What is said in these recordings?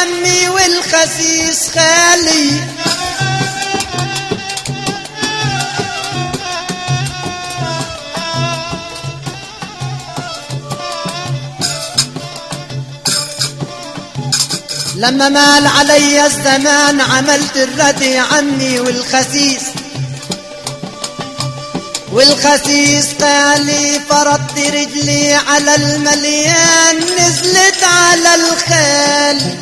عمي والخسيس خالي لما مال علي الزمان عملت الردي عمي والخسيس والخسيس قالي فرضت رجلي على المليان نزلت على الخال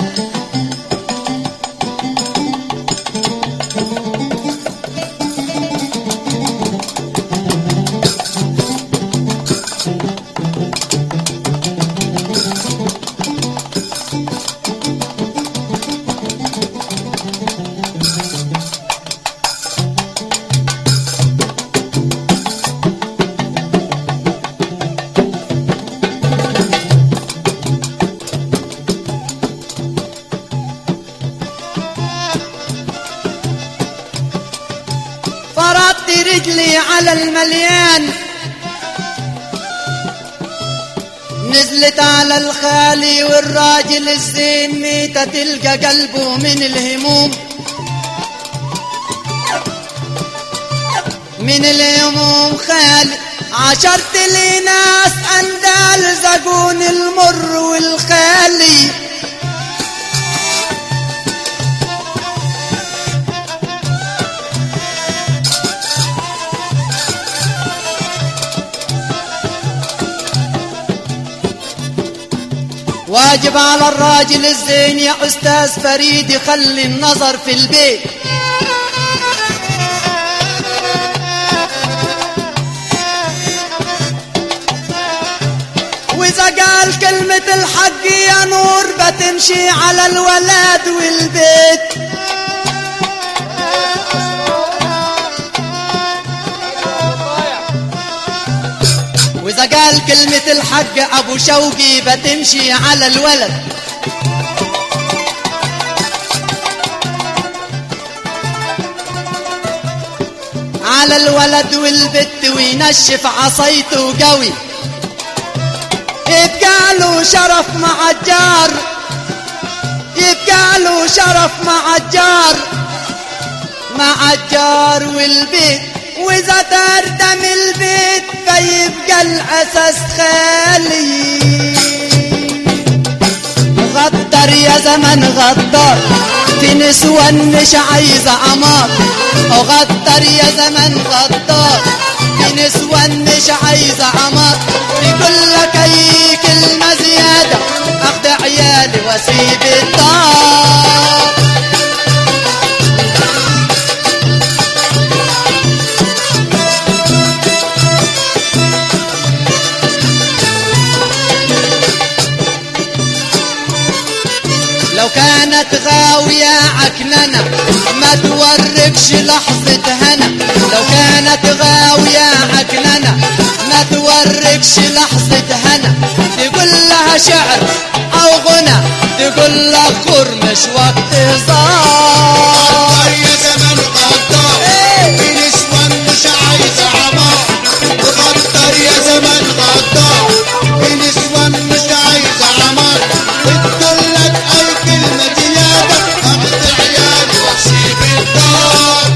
فرضت رجلي على المليان نزلت على الخالي والراجل الزين ميتة تلقى قلبه من الهموم من الهموم خالي عشرت لي ناس اندال زقون المر والخالي واجب على الراجل الزين يا استاذ فريد يخلي النظر في البيت واذا قال كلمة الحق يا نور بتمشي على الولاد والبيت واذا قال كلمة الحق ابو شوقي بتمشي على الولد على الولد والبت وينشف عصيته قوي يبقى له شرف مع الجار يبقى له شرف مع الجار مع الجار والبيت واذا تردم البيت فيبقى الاساس خالي غدر يا زمن غدر في نسوان مش عايزة عمار غدر يا زمن غدر في نسوان مش عايزة عمار يقول لك اي كلمة زيادة اخد عيالي واسيب الدار لو كانت غاوية عكننة ما توركش لحظة هنا لو كانت غاوية عكننة ما توركش لحظة هنا تقول لها شعر أو غنى تقول لها خور مش وقت هزار غدار يا زمن غدار في نسوان مش عايزة عمار غدار يا زمن غدار في نسوان مش عايزة عمار بتقول لك أي كلمة زيادة أخد عيالي وأسيب الدار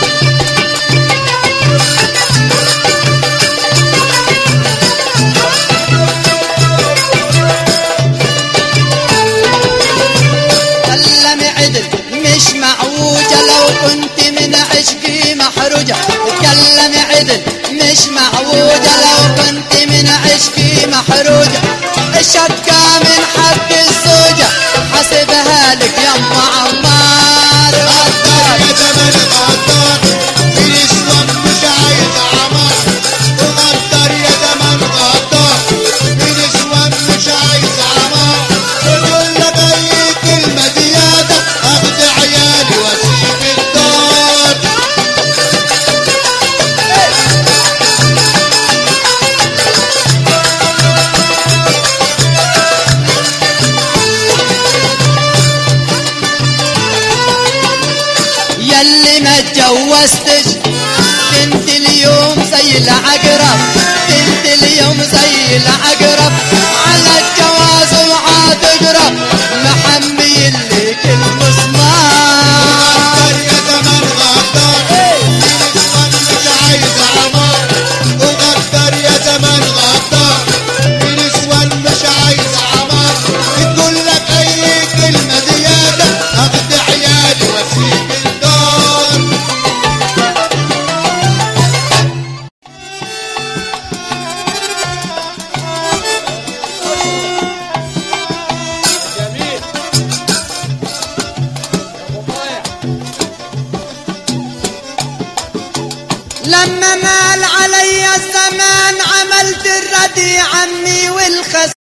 سلم عدل مش معوجة لو كنت من عشقي محروجة اتكلم عدل مش معوجة لو كنت من عشقي محروجة الشقة من حق الزوجة حسبها لك يما عمار غدار يا زمن غدار في نسوان مش عايزة عمار غدار يا زمن غدار في نسوان مش عايزة عمار بقول لك أي كلمة زيادة أخد عيالي وأسيب الدار يلي ما اتجوزتش بنت اليوم زي العقرب بنت اليوم زي العقرب على الجواز وعاد اقرب محمي اللي الزمان عملت الردي عمي والخس